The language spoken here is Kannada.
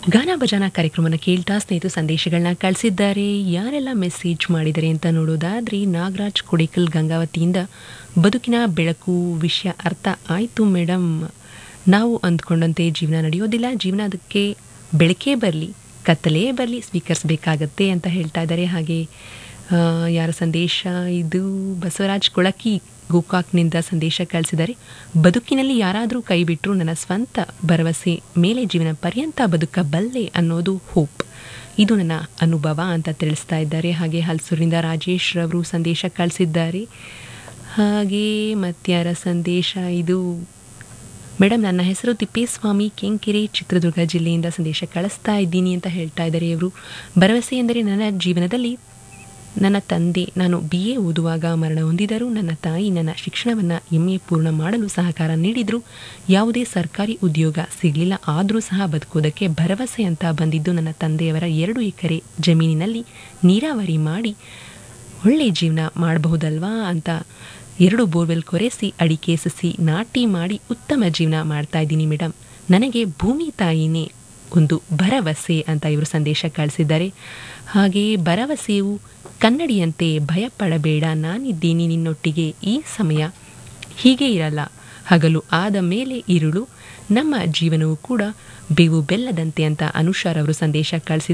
ಗಾನ ಭಜನಾ ಕಾರ್ಯಕ್ರಮನ ಕೇಳ್ತಾ ಸ್ನೇಹಿತರು ಸಂದೇಶಗಳನ್ನ ಕಳಿಸಿದ್ದಾರೆ ಯಾರೆಲ್ಲ ಮೆಸೇಜ್ ಮಾಡಿದ್ದಾರೆ ಅಂತ ನೋಡೋದಾದ್ರೆ ನಾಗರಾಜ್ ಕೊಡೇಕಲ್ ಗಂಗಾವತಿಯಿಂದ ಬದುಕಿನ ಬೆಳಕು ವಿಷಯ ಅರ್ಥ ಆಯಿತು ಮೇಡಮ್ ನಾವು ಅಂದ್ಕೊಂಡಂತೆ ಜೀವನ ನಡೆಯೋದಿಲ್ಲ ಜೀವನ ಅದಕ್ಕೆ ಬೆಳಕೇ ಬರಲಿ ಕತ್ತಲೇ ಬರಲಿ ಸ್ವೀಕರಿಸಬೇಕಾಗತ್ತೆ ಅಂತ ಹೇಳ್ತಾ ಇದ್ದಾರೆ ಹಾಗೆ ಆ, ಯಾರ ಸಂದೇಶ ಇದು ಬಸವರಾಜ್ ಕೊಳಕಿ ಗೋಕಾಕ್ನಿಂದ ಸಂದೇಶ ಕಳಿಸಿದ್ದಾರೆ ಬದುಕಿನಲ್ಲಿ ಯಾರಾದರೂ ಕೈ ಬಿಟ್ಟರು ನನ್ನ ಸ್ವಂತ ಭರವಸೆ ಮೇಲೆ ಜೀವನ ಪರ್ಯಂತ ಬದುಕಬಲ್ಲೆ ಅನ್ನೋದು ಹೋಪ್ ಇದು ನನ್ನ ಅನುಭವ ಅಂತ ತಿಳಿಸ್ತಾ ಇದ್ದಾರೆ ಹಾಗೆ ಹಲ್ಸೂರಿನಿಂದ ರಾಜೇಶ್ ರವರು ಸಂದೇಶ ಕಳಿಸಿದ್ದಾರೆ ಹಾಗೆ ಮತ್ಯಾರ ಸಂದೇಶ ಇದು ಮೇಡಮ್ ನನ್ನ ಹೆಸರು ತಿಪ್ಪೇಸ್ವಾಮಿ ಕೆಂಕೆರೆ ಚಿತ್ರದುರ್ಗ ಜಿಲ್ಲೆಯಿಂದ ಸಂದೇಶ ಕಳಿಸ್ತಾ ಇದ್ದೀನಿ ಅಂತ ಹೇಳ್ತಾ ಇದ್ದಾರೆ ಇವರು ಭರವಸೆ ಎಂದರೆ ನನ್ನ ಜೀವನದಲ್ಲಿ ನನ್ನ ತಂದೆ ನಾನು ಬಿ ಎ ಓದುವಾಗ ಮರಣ ಹೊಂದಿದರೂ ನನ್ನ ತಾಯಿ ನನ್ನ ಶಿಕ್ಷಣವನ್ನು ಎಂ ಎ ಪೂರ್ಣ ಮಾಡಲು ಸಹಕಾರ ನೀಡಿದರು ಯಾವುದೇ ಸರ್ಕಾರಿ ಉದ್ಯೋಗ ಸಿಗಲಿಲ್ಲ ಆದರೂ ಸಹ ಬದುಕೋದಕ್ಕೆ ಭರವಸೆ ಅಂತ ಬಂದಿದ್ದು ನನ್ನ ತಂದೆಯವರ ಎರಡು ಎಕರೆ ಜಮೀನಿನಲ್ಲಿ ನೀರಾವರಿ ಮಾಡಿ ಒಳ್ಳೆ ಜೀವನ ಮಾಡಬಹುದಲ್ವಾ ಅಂತ ಎರಡು ಬೋರ್ವೆಲ್ ಕೊರೆಸಿ ಅಡಿಕೆ ಸಸಿ ನಾಟಿ ಮಾಡಿ ಉತ್ತಮ ಜೀವನ ಮಾಡ್ತಾ ಇದ್ದೀನಿ ಮೇಡಮ್ ನನಗೆ ಭೂಮಿ ತಾಯಿನೇ ಒಂದು ಭರವಸೆ ಅಂತ ಇವರು ಸಂದೇಶ ಕಳಿಸಿದ್ದಾರೆ ಹಾಗೆ ಭರವಸೆಯು ಕನ್ನಡಿಯಂತೆ ಭಯಪಡಬೇಡ ನಾನಿದ್ದೀನಿ ನಿನ್ನೊಟ್ಟಿಗೆ ಈ ಸಮಯ ಹೀಗೆ ಇರಲ್ಲ ಹಗಲು ಆದ ಮೇಲೆ ಇರುಳು ನಮ್ಮ ಜೀವನವು ಕೂಡ ಬೇವು ಬೆಲ್ಲದಂತೆ ಅಂತ ಅನುಷಾರ್ ಅವರು ಸಂದೇಶ ಕಳಿಸಿದ್ದಾರೆ